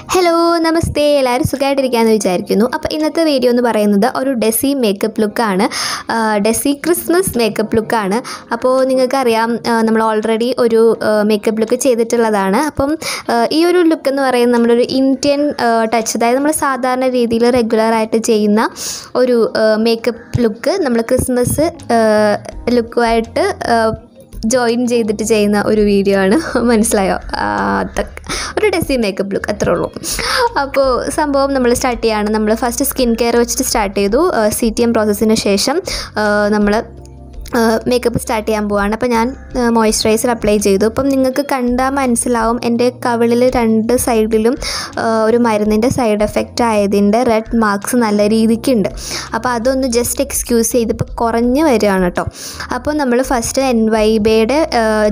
hello നമസ്തേ എല്ലാവരും സുഖമായിട്ടിരിക്കാമെന്ന് വിചാരിക്കുന്നു അപ്പോൾ ഇന്നത്തെ വീഡിയോ എന്ന് പറയുന്നത് ഒരു ഡെസി മേക്കപ്പ് ലുക്കാണ് ഡെസി ക്രിസ്മസ് മേക്കപ്പ് ലുക്കാണ് അപ്പോൾ നിങ്ങൾക്കറിയാം ആ, നമ്മൾ ഓൾറെഡി ഒരു മേക്കപ്പ് ലുക്ക് ചെയ്തിട്ടുള്ളതാണ് അപ്പം ആ, ഈ ഒരു ലുക്ക് എന്ന് പറയുന്നത് നമ്മുടെ ഒരു ഇന്ത്യൻ ടച്ച് അതായത് നമ്മൾ സാധാരണ രീതിയിൽ റെഗുലറായിട്ട് ചെയ്യുന്ന ഒരു മേക്കപ്പ് ലുക്ക് നമ്മൾ ക്രിസ്മസ് ലുക്കുമായിട്ട് ജോയിൻ ചെയ്തിട്ട് ചെയ്യുന്ന ഒരു വീഡിയോ ആണ് മനസ്സിലായോ ആ, അതൊക്കെ ഒരു ഡെസി മേക്കപ്പ് ലുക്ക് അത്രേ ഉള്ളൂ അപ്പോൾ സംഭവം നമ്മൾ സ്റ്റാർട്ട് ചെയ്യാണ് നമ്മൾ ഫസ്റ്റ് സ്കിൻ കെയർ വെച്ചിട്ട് സ്റ്റാർട്ട് ചെയ്തു സി ടി എം പ്രോസസ്സിന് ശേഷം നമ്മൾ മേക്കപ്പ് സ്റ്റാർട്ട് ചെയ്യാൻ പോവാണ് അപ്പോൾ ഞാൻ മോയ്സ്ചറൈസർ അപ്ലൈ ചെയ്തു അപ്പം നിങ്ങൾക്ക് കണ്ടാൽ മനസ്സിലാവും എൻ്റെ കവിളിൽ രണ്ട് സൈഡിലും ആ, ഒരു മരുന്നിൻ്റെ സൈഡ് എഫക്റ്റ് ആയതിൻ്റെ റെഡ് മാർക്സ് നല്ല രീതിക്കുണ്ട് അപ്പോൾ അതൊന്ന് ജസ്റ്റ് എക്സ്ക്യൂസ് ചെയ്തിപ്പോൾ കുറഞ്ഞ് വരികയാണ് കേട്ടോ അപ്പോൾ നമ്മൾ ഫസ്റ്റ് എൻ വൈബയുടെ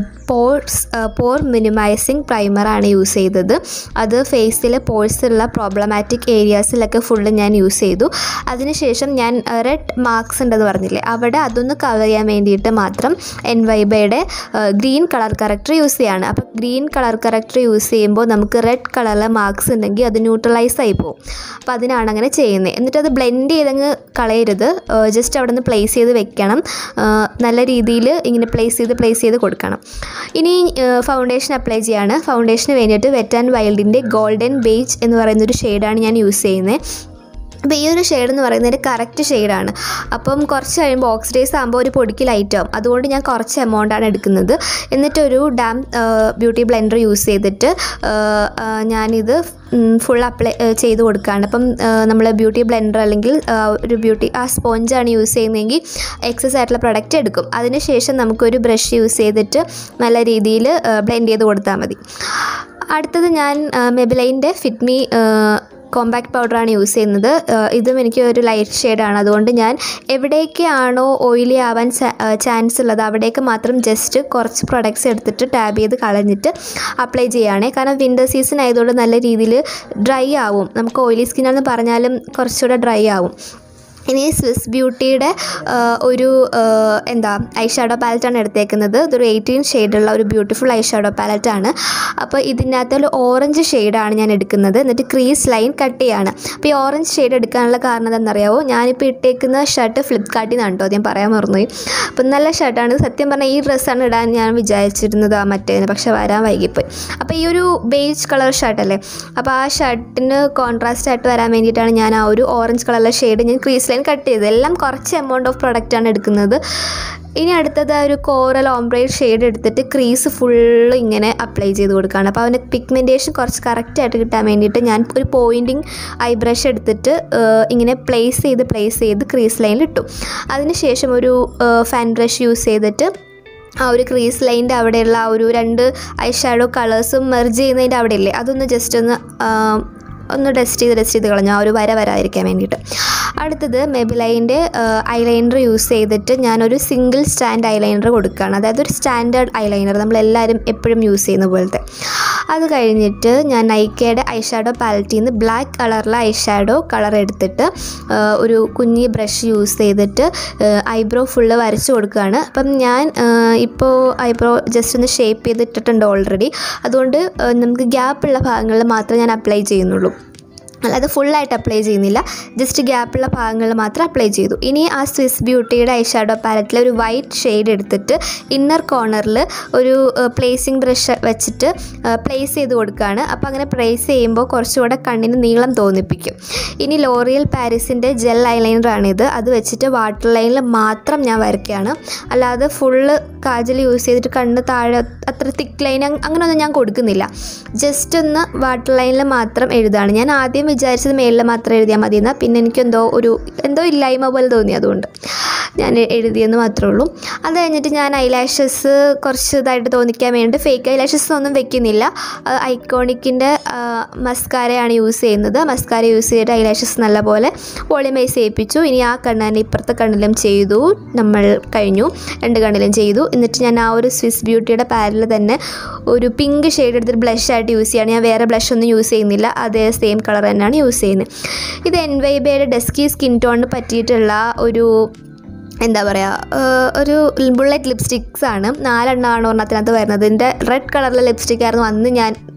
പോർസ് പോർ മിനിമൈസിങ് പ്രൈമറാണ് യൂസ് ചെയ്തത് അത് ഫേസിൽ പോഴ്സുള്ള പ്രോബ്ലമാറ്റിക് ഏരിയാസിലൊക്കെ ഫുള്ള് ഞാൻ യൂസ് ചെയ്തു അതിനുശേഷം ഞാൻ റെഡ് മാർക്സ് ഉണ്ടെന്ന് പറഞ്ഞില്ലേ അവിടെ അതൊന്ന് കവർ ചെയ്യാൻ വേണ്ടിയിട്ട് മാത്രം എൻ വൈബയുടെ ഗ്രീൻ കളർ കറക്റ്റർ യൂസ് ചെയ്യാണ് അപ്പോൾ ഗ്രീൻ കളർ കറക്റ്റർ യൂസ് ചെയ്യുമ്പോൾ നമുക്ക് റെഡ് കളറിലെ മാർക്സ് ഉണ്ടെങ്കിൽ അത് ന്യൂട്രലൈസ് ആയി പോകും അപ്പോൾ അതിനാണ് അങ്ങനെ ചെയ്യുന്നത് എന്നിട്ട് അത് ബ്ലെൻഡ് ചെയ്തങ്ങ് കളയരുത് ജസ്റ്റ് അവിടെ നിന്ന് പ്ലേസ് ചെയ്ത് വെക്കണം ആ, നല്ല രീതിയിൽ ഇങ്ങനെ പ്ലേസ് ചെയ്ത് പ്ലേസ് ചെയ്ത് കൊടുക്കണം ഇനി ഫൗണ്ടേഷൻ അപ്ലൈ ചെയ്യാണ് ഫൗണ്ടേഷന് വേണ്ടിയിട്ട് വെറ്റ് ആൻഡ് വൈൽഡിൻ്റെ ഗോൾഡൻ ബേജ് എന്ന് പറയുന്നൊരു ഷെയ്ഡാണ് ഞാൻ യൂസ് ചെയ്യുന്നത് അപ്പോൾ ഈ ഒരു ഷെയ്ഡ് എന്ന് പറയുന്നത് ഒരു കറക്റ്റ് ഷെയ്ഡാണ് അപ്പം കുറച്ച് കഴിയുമ്പോൾ ഓക്സിഡൈസ് ആകുമ്പോൾ ഒരു പൊടിക്ക് ലൈറ്റ് ആവും അതുകൊണ്ട് ഞാൻ കുറച്ച് എമൗണ്ടാണ് എടുക്കുന്നത് എന്നിട്ടൊരു ഡാം ബ്യൂട്ടി ബ്ലെൻഡർ യൂസ് ചെയ്തിട്ട് ആ, ആ, ഞാനിത് ഫുൾ അപ്ലൈ ചെയ്ത് കൊടുക്കുകയാണ് അപ്പം നമ്മൾ ബ്യൂട്ടി ബ്ലെൻഡർ അല്ലെങ്കിൽ ആ, ഒരു ബ്യൂട്ടി ആ സ്പോഞ്ചാണ് യൂസ് ചെയ്യുന്നതെങ്കിൽ എക്സസ് ആയിട്ടുള്ള പ്രൊഡക്റ്റ് എടുക്കും അതിനുശേഷം നമുക്കൊരു ബ്രഷ് യൂസ് ചെയ്തിട്ട് നല്ല രീതിയിൽ ബ്ലെൻഡ് ചെയ്ത് കൊടുത്താൽ മതി അടുത്തത് ഞാൻ മെബിലൈൻ്റെ ഫിറ്റ്മി കോമ്പാക്ട് പൗഡറാണ് യൂസ് ചെയ്യുന്നത് ആഹ് ഇതും എനിക്ക് ഒരു ലൈറ്റ് ഷെയ്ഡാണ് അതുകൊണ്ട് ഞാൻ എവിടേക്കാണോ ഓയിലി ആവാൻ ചാൻസ് ഉള്ളത് അവിടേക്ക് മാത്രം ജസ്റ്റ് കുറച്ച് പ്രൊഡക്ട്സ് എടുത്തിട്ട് ടാബ് ചെയ്ത് കളഞ്ഞിട്ട് അപ്ലൈ ചെയ്യുകയാണേ കാരണം വിൻ്റർ സീസൺ ആയതുകൊണ്ട് നല്ല രീതിയിൽ ഡ്രൈ ആവും നമുക്ക് ഓയിലി സ്കിന്നാണെന്ന് പറഞ്ഞാലും കുറച്ചുകൂടെ ഡ്രൈ ആവും ഇനി സ്വിസ് ബ്യൂട്ടിയുടെ ഒരു ആ, എന്താ ഐ ഷാഡോ പാലറ്റാണ് എടുത്തേക്കുന്നത് ഇതൊരു എയ്റ്റീൻ ഷെയ്ഡുള്ള ഒരു ബ്യൂട്ടിഫുൾ ഐ ഷാഡോ പാലറ്റാണ് അപ്പോൾ ഇതിനകത്ത് ഒരു ഓറഞ്ച് ഷെയ്ഡാണ് ഞാൻ എടുക്കുന്നത് എന്നിട്ട് ക്രീസ് ലൈൻ കട്ട് ചെയ്യാണ് അപ്പോൾ ഈ ഓറഞ്ച് ഷെയ്ഡ് എടുക്കാനുള്ള കാരണം എന്താണെന്നറിയാവോ ഞാനിപ്പോൾ ഇട്ടേക്കുന്ന ഷർട്ട് ഫ്ലിപ്കാർട്ടിൽ നിന്നാണ് കേട്ടോ ഞാൻ പറയാൻ മറന്നുപോയി അപ്പം നല്ല ഷർട്ടാണ് സത്യം പറഞ്ഞാൽ ഈ ഡ്രസ്സാണ് ഇടാൻ ഞാൻ വിചാരിച്ചിരുന്നത് ആ മറ്റേതിന് പക്ഷേ വരാൻ വൈകിപ്പോയി അപ്പോൾ ഈ ഒരു ബേജ് കളർ ഷർട്ടല്ലേ അപ്പോൾ ആ ഷർട്ടിന് കോൺട്രാസ്റ്റ് ആയിട്ട് വരാൻ വേണ്ടിയിട്ടാണ് ഞാൻ ആ ഒരു ഓറഞ്ച് കളറിലെ ഷെയ്ഡ് ഞാൻ ക്രീസ് ലൈൻ കട്ട് ചെയ്തത് എല്ലാം കുറച്ച് എമൗണ്ട് ഓഫ് പ്രൊഡക്റ്റാണ് എടുക്കുന്നത് ഇനി അടുത്തത് ആ ഒരു കോറൽ ഓംബ്രൈഡ് ഷെയ്ഡ് എടുത്തിട്ട് ക്രീസ് ഫുള്ള് ഇങ്ങനെ അപ്ലൈ ചെയ്ത് കൊടുക്കുകയാണ് അപ്പോൾ അവന് പിഗ്മെൻറ്റേഷൻ കുറച്ച് കറക്റ്റായിട്ട് കിട്ടാൻ വേണ്ടിയിട്ട് ഞാൻ ഒരു പോയിൻറ്റിങ് ഐ ബ്രഷ് എടുത്തിട്ട് ആ, ഇങ്ങനെ പ്ലേസ് ചെയ്ത് പ്ലേസ് ചെയ്ത് ക്രീസ് ലൈനിൽ ഇട്ടു അതിനുശേഷം ഒരു ഫാൻ ബ്രഷ് യൂസ് ചെയ്തിട്ട് ആ ഒരു ക്രീസ് ലൈൻ്റെ അവിടെയുള്ള ആ ഒരു രണ്ട് ഐ ഷാഡോ കളേഴ്സും മെർജ് ചെയ്യുന്നതിൻ്റെ അവിടെ ഇല്ലേ അതൊന്ന് ജസ്റ്റ് ഒന്ന് ആ, ഒന്ന് ഡസ്റ്റ് ചെയ്ത് ഡസ്റ്റ് ചെയ്ത് കളഞ്ഞു ആ ഒരു വര വരാതിരിക്കാൻ വേണ്ടിയിട്ട് അടുത്തത് മെബിലൈൻ്റെ ഐലൈനർ യൂസ് ചെയ്തിട്ട് ഞാനൊരു സിംഗിൾ സ്റ്റാൻഡ് ഐലൈനർ കൊടുക്കുകയാണ് അതായത് ഒരു സ്റ്റാൻഡേർഡ് ഐലൈനർ നമ്മളെല്ലാവരും എപ്പോഴും യൂസ് ചെയ്യുന്ന പോലത്തെ അത് കഴിഞ്ഞിട്ട് ഞാൻ നൈക്കയുടെ ഐ ഷാഡോ പാലറ്റിൽ നിന്ന് ബ്ലാക്ക് കളറിലെ ഐ ഷാഡോ കളർ എടുത്തിട്ട് ആ, ഒരു കുഞ്ഞി ബ്രഷ് യൂസ് ചെയ്തിട്ട് ഐബ്രോ ഫുള്ള് വരച്ച് കൊടുക്കുകയാണ് അപ്പം ഞാൻ ഇപ്പോൾ ഐബ്രോ ജസ്റ്റ് ഒന്ന് ഷേപ്പ് ചെയ്തിട്ടിട്ടുണ്ട് ഓൾറെഡി അതുകൊണ്ട് ആ, നമുക്ക് ഗ്യാപ്പുള്ള ഭാഗങ്ങളിൽ മാത്രമേ ഞാൻ അപ്ലൈ ചെയ്യുന്നുള്ളൂ അല്ലാതെ ഫുള്ളായിട്ട് അപ്ലൈ ചെയ്യുന്നില്ല ജസ്റ്റ് ഗ്യാപ്പുള്ള ഭാഗങ്ങളിൽ മാത്രം അപ്ലൈ ചെയ്തു ഇനി ആ സ്വിസ് ബ്യൂട്ടിയുടെ ഐ ഷാഡോ പാലറ്റിൽ ഒരു വൈറ്റ് ഷെയ്ഡ് എടുത്തിട്ട് ഇന്നർ കോർണറിൽ ഒരു പ്ലേസിങ് ബ്രഷ് വെച്ചിട്ട് പ്ലേസ് ചെയ്ത് കൊടുക്കുകയാണ് അപ്പോൾ അങ്ങനെ പ്ലേസ് ചെയ്യുമ്പോൾ കുറച്ചുകൂടെ കണ്ണിന് നീളം തോന്നിപ്പിക്കും ഇനി ലോറിയൽ പാരീസിൻ്റെ ജെൽ ഐലൈനറാണിത് അത് വെച്ചിട്ട് വാട്ടർ ലൈനിൽ മാത്രം ഞാൻ വരയ്ക്കുകയാണ് അല്ലാതെ ഫുള്ള് കാജൽ യൂസ് ചെയ്തിട്ട് കണ്ണ് താഴെ അത്ര തിക്ക് ലൈൻ അങ്ങനെയൊന്നും ഞാൻ കൊടുക്കുന്നില്ല ജസ്റ്റ് ഒന്ന് വാട്ടർ ലൈനിൽ മാത്രം എഴുതാണ് ഞാൻ ആദ്യം വിചാരിച്ചത് മേളിൽ മാത്രം എഴുതിയാൽ മതി എന്നാൽ പിന്നെ എനിക്കെന്തോ ഒരു എന്തോ ഇല്ലായ്മ പോലെ തോന്നി അതുകൊണ്ട് ഞാൻ എഴുതിയെന്ന് മാത്രമേ ഉള്ളൂ അത് കഴിഞ്ഞിട്ട് ഞാൻ ഐലാഷസ് കുറച്ച് ഇതായിട്ട് തോന്നിക്കാൻ വേണ്ടി ഫേക്ക് ഐലാഷസ് ഒന്നും വെക്കുന്നില്ല ഐക്കോണിക്കിൻ്റെ മസ്കാരയാണ് യൂസ് ചെയ്യുന്നത് മസ്കാര യൂസ് ചെയ്തിട്ട് ഐലാഷസ് നല്ലപോലെ വോളിമൈസ് ചെയ്യിപ്പിച്ചു ഇനി ആ കണ്ണാൻ ഇപ്പുറത്തെ കണ്ണിലും ചെയ്തു നമ്മൾ കഴിഞ്ഞു രണ്ട് കണ്ണിലും ചെയ്തു എന്നിട്ട് ഞാൻ ആ ഒരു സ്വിസ് ബ്യൂട്ടിയുടെ പാരൽ തന്നെ ഒരു പിങ്ക് ഷെയ്ഡ് എടുത്തിട്ട് ബ്ലഷ് ആയിട്ട് യൂസ് ചെയ്യാണ് ഞാൻ വേറെ ബ്ലഷ് ഒന്നും യൂസ് ചെയ്യുന്നില്ല അതേ സെയിം കളർ തന്നെയാണ് യൂസ് ചെയ്യുന്നത് ഇത് എൻവൈബയുടെ ഡെസ്കി സ്കിൻ ടോണിന് പറ്റിയിട്ടുള്ള ഒരു എന്താ പറയുക ഒരു ബുള്ളറ്റ് ലിപ്സ്റ്റിക്സ് ആണ് നാലെണ്ണമാണ് ഒരെണ്ണത്തിനകത്ത് വരുന്നത് ഇതിൻ്റെ റെഡ് കളറിലെ ലിപ്സ്റ്റിക് ആയിരുന്നു അന്ന് ഞാൻ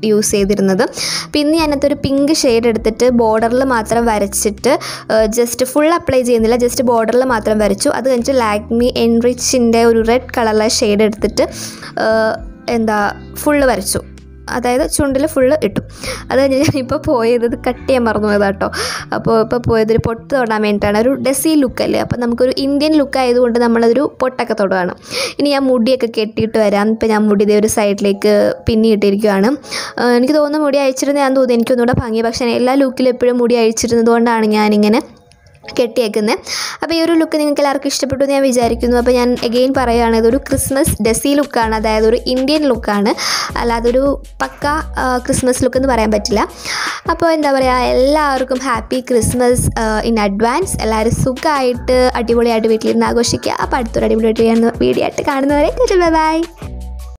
യൂസ് ചെയ്തിരുന്നത് അപ്പോൾ ഇന്ന് ഞാനകത്ത് ഒരു പിങ്ക് ഷെയ്ഡ് എടുത്തിട്ട് ബോർഡറിൽ മാത്രം വരച്ചിട്ട് ജസ്റ്റ് ഫുൾ അപ്ലൈ ചെയ്യുന്നില്ല ജസ്റ്റ് ബോർഡറിൽ മാത്രം വരച്ചു അത് കഴിഞ്ഞിട്ട് ലാക്മി എൻറിച്ചിൻ്റെ ഒരു റെഡ് കളറിലെ ഷെയ്ഡ് എടുത്തിട്ട് ആ, എന്താ ഫുള്ള് വരച്ചു അതായത് ചുണ്ടിൽ ഫുള്ള് ഇട്ടു അത് കഴിഞ്ഞ് ഞാൻ ഇപ്പോൾ പോയത് ഇത് കട്ട് ചെയ്യാൻ മറന്നു പോയതാ കേട്ടോ അപ്പോൾ ഇപ്പോൾ പോയത് ഒരു പൊട്ട് തൊടാൻ വേണ്ടിയിട്ടാണ് ഒരു ഡെസി ലുക്കല്ലേ അപ്പോൾ നമുക്കൊരു ഇന്ത്യൻ ലുക്ക് ആയതുകൊണ്ട് നമ്മളതൊരു പൊട്ടൊക്കെ തൊടുകയാണ് ഇനി ഞാൻ മുടിയൊക്കെ കെട്ടിയിട്ട് വരാം ഇപ്പോൾ ഞാൻ മുടി ഇതേ ഒരു സൈഡിലേക്ക് പിന്നിയിട്ടിരിക്കുകയാണ് ആ, എനിക്ക് തോന്നുന്നു മുടി അയച്ചിരുന്ന ഞാൻ തോന്നുന്നു എനിക്കൊന്നുകൂടെ ഭംഗി പക്ഷേ എല്ലാ ലുക്കിലും എപ്പോഴും മുടി അഴിച്ചിരുന്നത് കൊണ്ടാണ് ഞാനിങ്ങനെ കെട്ടിയേക്കുന്നത് അപ്പോൾ ഈ ഒരു ലുക്ക് നിങ്ങൾക്ക് എല്ലാവർക്കും ഇഷ്ടപ്പെട്ടു എന്ന് ഞാൻ വിചാരിക്കുന്നു അപ്പോൾ ഞാൻ എഗെയിൻ പറയുകയാണ് ഇതൊരു ക്രിസ്മസ് ഡെസി ലുക്കാണ് അതായത് ഒരു ഇന്ത്യൻ ലുക്കാണ് അല്ലാതെ ഒരു പക്ക ആ, ക്രിസ്മസ് ലുക്ക് എന്ന് പറയാൻ പറ്റില്ല അപ്പോൾ എന്താ പറയുക എല്ലാവർക്കും ഹാപ്പി ക്രിസ്മസ് ഇൻ അഡ്വാൻസ് എല്ലാവരും സുഖമായിട്ട് അടിപൊളിയായിട്ട് വീട്ടിലിരുന്ന് ആഘോഷിക്കുക അപ്പോൾ അടുത്തൊരു അടിപൊളിയായിട്ട് വീഡിയോ ആയിട്ട് കാണുന്നവരെ ബൈ